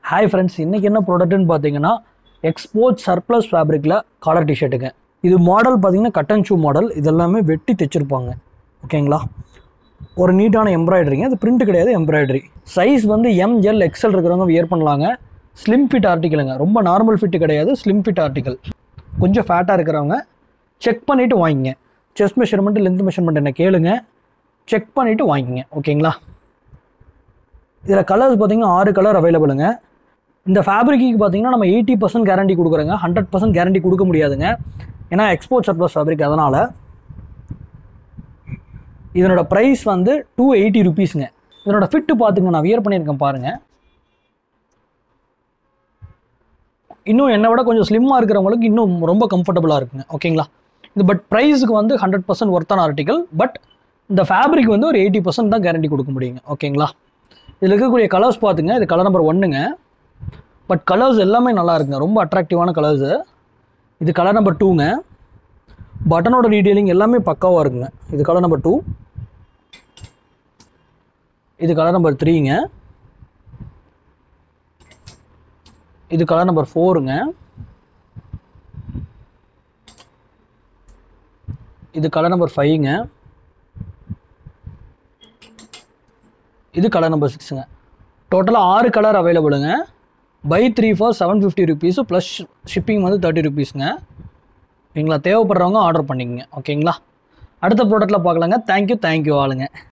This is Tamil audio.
ஹாய் ஃப்ரெண்ட்ஸ் இன்றைக்கி என்ன ப்ராடக்ட்னு பார்த்தீங்கன்னா எக்ஸ்போர்ட் சர்ப்ளஸ் ஃபேப்ரிக்கில் காலர் டிஷர்ட்டுங்க இது மாடல் பார்த்தீங்கன்னா கட்டன் ஷூ மாடல் இது எல்லாமே வெட்டி தைச்சிருப்பாங்க ஓகேங்களா ஒரு நீட்டான எம்ப்ராய்டரிங்க அது பிரிண்ட் கிடையாது எம்ப்ராய்டரி சைஸ் வந்து எம் எல் எக்ஸல் இருக்கிறவங்க வியர் பண்ணலாங்க ஸ்லிம் ஃபிட் ஆர்டிக்கலுங்க ரொம்ப நார்மல் ஃபிட் கிடையாது ஸ்லிம் ஃபிட் ஆர்டிக்கல் கொஞ்சம் ஃபேட்டாக இருக்கிறவங்க செக் பண்ணிவிட்டு வாங்கிங்க செஸ்ட் மெஷர்மெண்ட் லென்த் மெஷர்மெண்ட் என்ன கேளுங்க செக் பண்ணிவிட்டு வாங்கிங்க ஓகேங்களா இதில் கலர்ஸ் பார்த்தீங்கன்னா ஆறு கலர் அவைலபிளுங்க இந்த ஃபேப்ரிக்கு பார்த்தீங்கன்னா நம்ம எயிட்டி பர்சன்ட் கேரண்டி கொடுக்குறோங்க ஹண்ட்ரட் பர்சன்ட் கேரண்டி கொடுக்க முடியாதுங்க ஏன்னா எக்ஸ்போர்ட் சர்ப்ளஸ் ஃபேப்ரிக் அதனால் இதனோட ப்ரைஸ் வந்து டூ எயிட்டி ருபீஸுங்க இதனோட ஃபிட்டு பார்த்துங்க நான் வியர் பண்ணியிருக்கேன் பாருங்கள் இன்னும் என்னை விட கொஞ்சம் ஸ்லிம்மாக இருக்கிறவங்களுக்கு இன்னும் ரொம்ப கம்ஃபர்டபுளாக இருக்குங்க ஓகேங்களா இது பட் ப்ரைஸுக்கு வந்து ஹண்ட்ரட் பர்சன்ட் ஒர்த்தான ஆர்டிக்கல் பட் இந்த ஃபேப்ரிக் வந்து ஒரு எயிட்டி பர்சன்ட் தான் கேரண்டி கொடுக்க முடியுங்க ஓகேங்களா இதில் இருக்கக்கூடிய கலர்ஸ் பார்த்துங்க இது கலர் நம்பர் ஒன்றுங்க பட் கலர்ஸ் எல்லாமே நல்லா இருக்குங்க ரொம்ப அட்ராக்டிவான கலர்ஸு இது கலர் நம்பர் டூங்க பட்டனோட டீட்டெயிலிங் எல்லாமே பக்காவாக இருக்குங்க இது கலர் நம்பர் டூ இது கலர் நம்பர் த்ரீங்க இது கலர் நம்பர் ஃபோருங்க இது கலர் நம்பர் ஃபைவ்ங்க இது கலர் நம்பர் சிக்ஸுங்க டோட்டலாக ஆறு கலர் அவைலபிளுங்க buy three for seven fifty rupees plus shipping வந்து தேர்ட்டி ருபீஸுங்க ஓகேங்களா தேவைப்படுறவங்க ஆர்டர் பண்ணிக்கங்க ஓகேங்களா அடுத்த ப்ராடக்ட்டில் பார்க்கலாங்க தேங்க்யூ தேங்க்யூ ஆளுங்க